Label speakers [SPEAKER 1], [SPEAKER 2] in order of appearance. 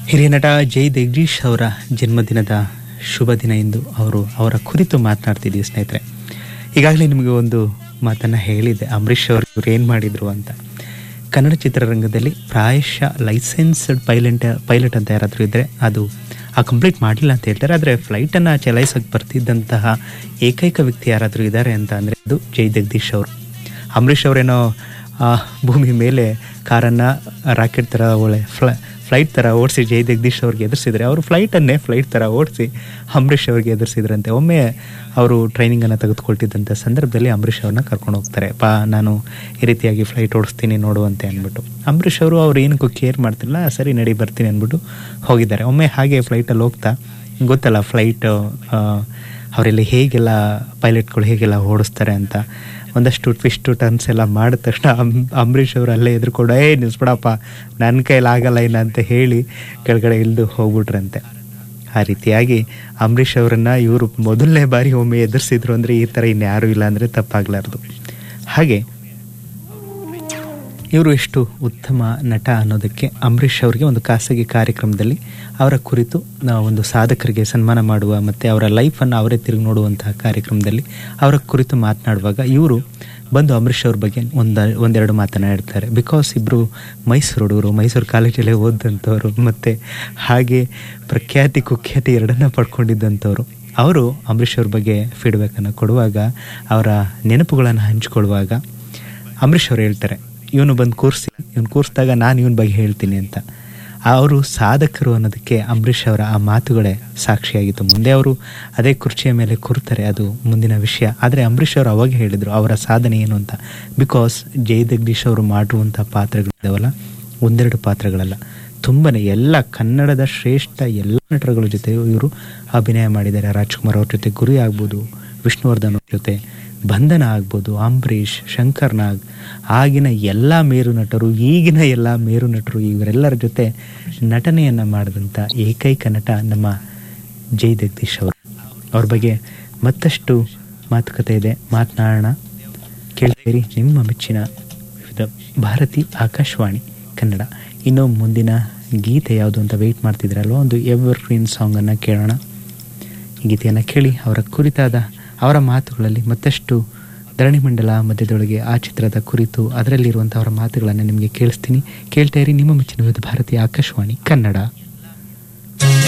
[SPEAKER 1] ಹಿರಿಯ ನಟ ಜೈ ಜಗದೀಶ್ ಅವರ ಜನ್ಮದಿನದ ಶುಭ ದಿನ ಎಂದು ಅವರು ಅವರ ಕುರಿತು ಮಾತನಾಡ್ತಿದ್ದೀವಿ ಸ್ನೇಹಿತರೆ ಈಗಾಗಲೇ ನಿಮಗೆ ಒಂದು ಮಾತನ್ನು ಹೇಳಿದ್ದೆ ಅಂಬರೀಷ್ ಅವರು ಇವ್ರು ಏನು ಮಾಡಿದರು ಅಂತ ಕನ್ನಡ ಚಿತ್ರರಂಗದಲ್ಲಿ ಪ್ರಾಯಶಃ ಲೈಸೆನ್ಸ್ಡ್ ಪೈಲಟ್ ಪೈಲಟ್ ಅಂತ ಯಾರಾದರೂ ಇದ್ದರೆ ಅದು ಆ ಕಂಪ್ಲೀಟ್ ಮಾಡಲಿಲ್ಲ ಅಂತ ಹೇಳ್ತಾರೆ ಆದರೆ ಫ್ಲೈಟನ್ನು ಚಲಾಯಿಸೋಕೆ ಬರ್ತಿದ್ದಂತಹ ಏಕೈಕ ವ್ಯಕ್ತಿ ಯಾರಾದರೂ ಇದ್ದಾರೆ ಅಂತ ಅಂದರೆ ಅದು ಜೈ ಜಗದೀಶ್ ಅವರು ಅಂಬರೀಷ್ ಅವರೇನೋ ಆ ಭೂಮಿ ಮೇಲೆ ಕಾರನ್ನು ರಾಕೆಟ್ ಥರ ಒಳ್ಳೆ ಫ್ಲ ಫ್ಲೈಟ್ ಥರ ಓಡಿಸಿ ಜೈ ಜಗದೀಶ್ ಅವ್ರಿಗೆ ಎದುರಿಸಿದ್ರೆ ಅವರು ಫ್ಲೈಟನ್ನೇ ಫ್ಲೈಟ್ ಥರ ಓಡಿಸಿ ಅಂಬರೀಷ್ ಅವ್ರಿಗೆ ಎದುರಿಸಿದ್ರಂತೆ ಒಮ್ಮೆ ಅವರು ಟ್ರೈನಿಂಗನ್ನು ತೆಗೆದುಕೊಳ್ತಿದ್ದಂಥ ಸಂದರ್ಭದಲ್ಲಿ ಅಂಬರೀಷ್ ಅವ್ರನ್ನ ಕರ್ಕೊಂಡು ಹೋಗ್ತಾರೆ ಪಾ ನಾನು ಈ ರೀತಿಯಾಗಿ ಫ್ಲೈಟ್ ಓಡಿಸ್ತೀನಿ ನೋಡುವಂತೆ ಅಂದ್ಬಿಟ್ಟು ಅಂಬರೀಷ್ ಅವರು ಅವ್ರು ಏನಕ್ಕೂ ಕೇರ್ ಮಾಡ್ತಿಲ್ಲ ಸರಿ ನಡಿ ಬರ್ತೀನಿ ಅಂದ್ಬಿಟ್ಟು ಹೋಗಿದ್ದಾರೆ ಒಮ್ಮೆ ಹಾಗೆ ಫ್ಲೈಟಲ್ಲಿ ಹೋಗ್ತಾ ಗೊತ್ತಲ್ಲ ಫ್ಲೈಟ್ ಅವರೆಲ್ಲ ಹೇಗೆಲ್ಲ ಪೈಲಟ್ಗಳು ಹೇಗೆಲ್ಲ ಓಡಿಸ್ತಾರೆ ಅಂತ ಒಂದಷ್ಟು ಟ್ವಿಸ್ಟು ಟರ್ನ್ಸ್ ಎಲ್ಲ ಮಾಡಿದ ತಕ್ಷಣ ಅಂ ಅಂಬರೀಷ್ ಅವರು ಅಲ್ಲೇ ಎದುರ್ಕೊಂಡು ಏ ನಿಲ್ಸ್ಬಿಡಪ್ಪ ನನ್ನ ಕೈಲಿ ಆಗಲ್ಲ ಇಲ್ಲ ಅಂತ ಹೇಳಿ ಕೆಳಗಡೆ ಇಳಿದು ಹೋಗ್ಬಿಟ್ರಂತೆ ಆ ರೀತಿಯಾಗಿ ಅಂಬರೀಷ್ ಅವರನ್ನು ಇವರು ಮೊದಲನೇ ಬಾರಿ ಒಮ್ಮೆ ಎದುರಿಸಿದ್ರು ಅಂದರೆ ಈ ಥರ ಇನ್ಯಾರೂ ಇಲ್ಲ ಅಂದರೆ ತಪ್ಪಾಗಲಾರ್ದು ಹಾಗೆ ಇವರು ಎಷ್ಟು ಉತ್ತಮ ನಟ ಅನ್ನೋದಕ್ಕೆ ಅಂಬರೀಷ್ ಅವರಿಗೆ ಒಂದು ಖಾಸಗಿ ಕಾರ್ಯಕ್ರಮದಲ್ಲಿ ಅವರ ಕುರಿತು ನಾವು ಒಂದು ಸಾಧಕರಿಗೆ ಸನ್ಮಾನ ಮಾಡುವ ಮತ್ತು ಅವರ ಲೈಫನ್ನು ಅವರೇ ತಿರುಗಿ ನೋಡುವಂತಹ ಕಾರ್ಯಕ್ರಮದಲ್ಲಿ ಅವರ ಕುರಿತು ಮಾತನಾಡುವಾಗ ಇವರು ಬಂದು ಅಂಬರೀಷ್ ಅವ್ರ ಬಗ್ಗೆ ಒಂದು ಒಂದೆರಡು ಮಾತನಾಡ್ತಾರೆ ಬಿಕಾಸ್ ಇಬ್ಬರು ಮೈಸೂರು ಹುಡುಗರು ಮೈಸೂರು ಕಾಲೇಜಲ್ಲೇ ಓದಂಥವ್ರು ಮತ್ತು ಹಾಗೆ ಪ್ರಖ್ಯಾತಿ ಕುಖ್ಯಾತಿ ಎರಡನ್ನ ಪಡ್ಕೊಂಡಿದ್ದಂಥವ್ರು ಅವರು ಅಂಬರೀಷ್ ಅವ್ರ ಬಗ್ಗೆ ಫೀಡ್ಬ್ಯಾಕನ್ನು ಕೊಡುವಾಗ ಅವರ ನೆನಪುಗಳನ್ನು ಹಂಚಿಕೊಳ್ಳುವಾಗ ಅಂಬರೀಷ್ ಅವರು ಹೇಳ್ತಾರೆ ಇವನು ಬಂದು ಕೂರಿಸಿ ಇವನು ಕೂರಿಸಿದಾಗ ನಾನು ಇವನ ಬಗ್ಗೆ ಹೇಳ್ತೀನಿ ಅಂತ ಅವರು ಸಾಧಕರು ಅನ್ನೋದಕ್ಕೆ ಅಂಬರೀಷ್ ಅವರ ಆ ಮಾತುಗಳೇ ಸಾಕ್ಷಿಯಾಗಿತ್ತು ಮುಂದೆ ಅವರು ಅದೇ ಕುರ್ಚಿಯ ಮೇಲೆ ಕೂರ್ತಾರೆ ಅದು ಮುಂದಿನ ವಿಷಯ ಆದರೆ ಅಂಬರೀಷ್ ಅವರು ಅವಾಗ ಹೇಳಿದರು ಅವರ ಸಾಧನೆ ಏನು ಅಂತ ಬಿಕಾಸ್ ಜೈ ಜಗದೀಶ್ ಅವರು ಮಾಡಿರುವಂಥ ಪಾತ್ರಗಳಿದ್ದಾವಲ್ಲ ಒಂದೆರಡು ಪಾತ್ರಗಳಲ್ಲ ತುಂಬನೇ ಎಲ್ಲ ಕನ್ನಡದ ಶ್ರೇಷ್ಠ ಎಲ್ಲ ನಟರುಗಳ ಜೊತೆ ಇವರು ಅಭಿನಯ ಮಾಡಿದ್ದಾರೆ ರಾಜ್ಕುಮಾರ್ ಅವ್ರ ಜೊತೆ ಗುರಿ ಆಗ್ಬೋದು ವಿಷ್ಣುವರ್ಧನ್ ಅವ್ರ ಜೊತೆ ಬಂಧನ ಆಗ್ಬೋದು ಅಂಬರೀಷ್ ಶಂಕರ್ ನಾಗ್ ಆಗಿನ ಎಲ್ಲ ಮೇರು ನಟರು ಈಗಿನ ಎಲ್ಲ ಮೇರು ನಟರು ಇವರೆಲ್ಲರ ಜೊತೆ ನಟನೆಯನ್ನು ಮಾಡಿದಂಥ ಏಕೈಕ ನಟ ನಮ್ಮ ಜೈ ಜಗದೀಶ್ ಅವರು ಅವ್ರ ಬಗ್ಗೆ ಮತ್ತಷ್ಟು ಮಾತುಕತೆ ಇದೆ ಮಾತನಾಡೋಣ ಕೇಳ್ತೀರಿ ನಿಮ್ಮ ಮೆಚ್ಚಿನ ವಿವಿಧ ಭಾರತಿ ಆಕಾಶವಾಣಿ ಕನ್ನಡ ಇನ್ನು ಮುಂದಿನ ಗೀತೆ ಯಾವುದು ಅಂತ ವೆಯ್ಟ್ ಮಾಡ್ತಿದ್ರಲ್ವ ಒಂದು ಎವರ್ ಗ್ರೀನ್ ಸಾಂಗನ್ನು ಕೇಳೋಣ ಈ ಗೀತೆಯನ್ನು ಕೇಳಿ ಅವರ ಕುರಿತಾದ ಅವರ ಮಾತುಗಳಲ್ಲಿ ಮತ್ತಷ್ಟು ಧರಣಿ ಮಂಡಲ ಮಧ್ಯದೊಳಗೆ ಆ ಚಿತ್ರದ ಕುರಿತು ಅದರಲ್ಲಿರುವಂಥ ಅವರ ಮಾತುಗಳನ್ನು ನಿಮಗೆ ಕೇಳಿಸ್ತೀನಿ ಕೇಳ್ತಾ ಇರಿ ನಿಮ್ಮ ಮೆಚ್ಚಿನ ವಿವಿಧ ಭಾರತೀಯ ಆಕಾಶವಾಣಿ ಕನ್ನಡ